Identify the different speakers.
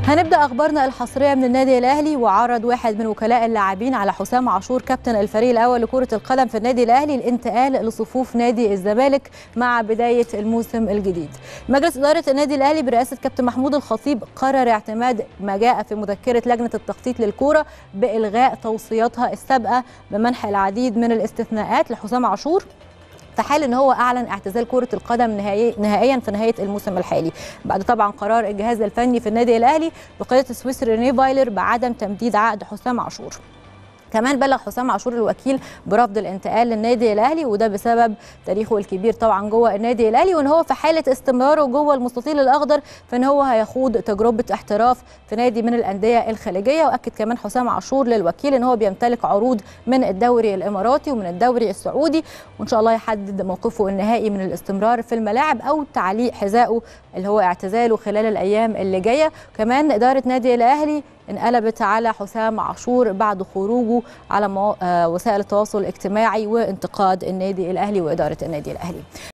Speaker 1: هنبدا اخبارنا الحصريه من النادي الاهلي وعرض واحد من وكلاء اللاعبين على حسام عاشور كابتن الفريق الاول لكره القدم في النادي الاهلي الانتقال لصفوف نادي الزمالك مع بدايه الموسم الجديد. مجلس اداره النادي الاهلي برئاسه كابتن محمود الخطيب قرر اعتماد ما جاء في مذكره لجنه التخطيط للكوره بالغاء توصياتها السابقه بمنح العديد من الاستثناءات لحسام عاشور في حال ان هو اعلن اعتزال كره القدم نهائي نهائيا في نهايه الموسم الحالي بعد طبعا قرار الجهاز الفني في النادي الاهلي بقياده السويسري ريني فايلر بعدم تمديد عقد حسام عاشور كمان بلغ حسام عاشور الوكيل برفض الانتقال للنادي الاهلي وده بسبب تاريخه الكبير طبعا جوه النادي الاهلي وان هو في حاله استمراره جوه المستطيل الاخضر فان هو هيخوض تجربه احتراف في نادي من الانديه الخليجيه واكد كمان حسام عاشور للوكيل ان هو بيمتلك عروض من الدوري الاماراتي ومن الدوري السعودي وان شاء الله يحدد موقفه النهائي من الاستمرار في الملاعب او تعليق حذائه اللي هو اعتزاله خلال الايام اللي جايه كمان اداره نادي الاهلي انقلبت على حسام عاشور بعد خروجه على وسائل التواصل الاجتماعي وانتقاد النادي الاهلي واداره النادي الاهلي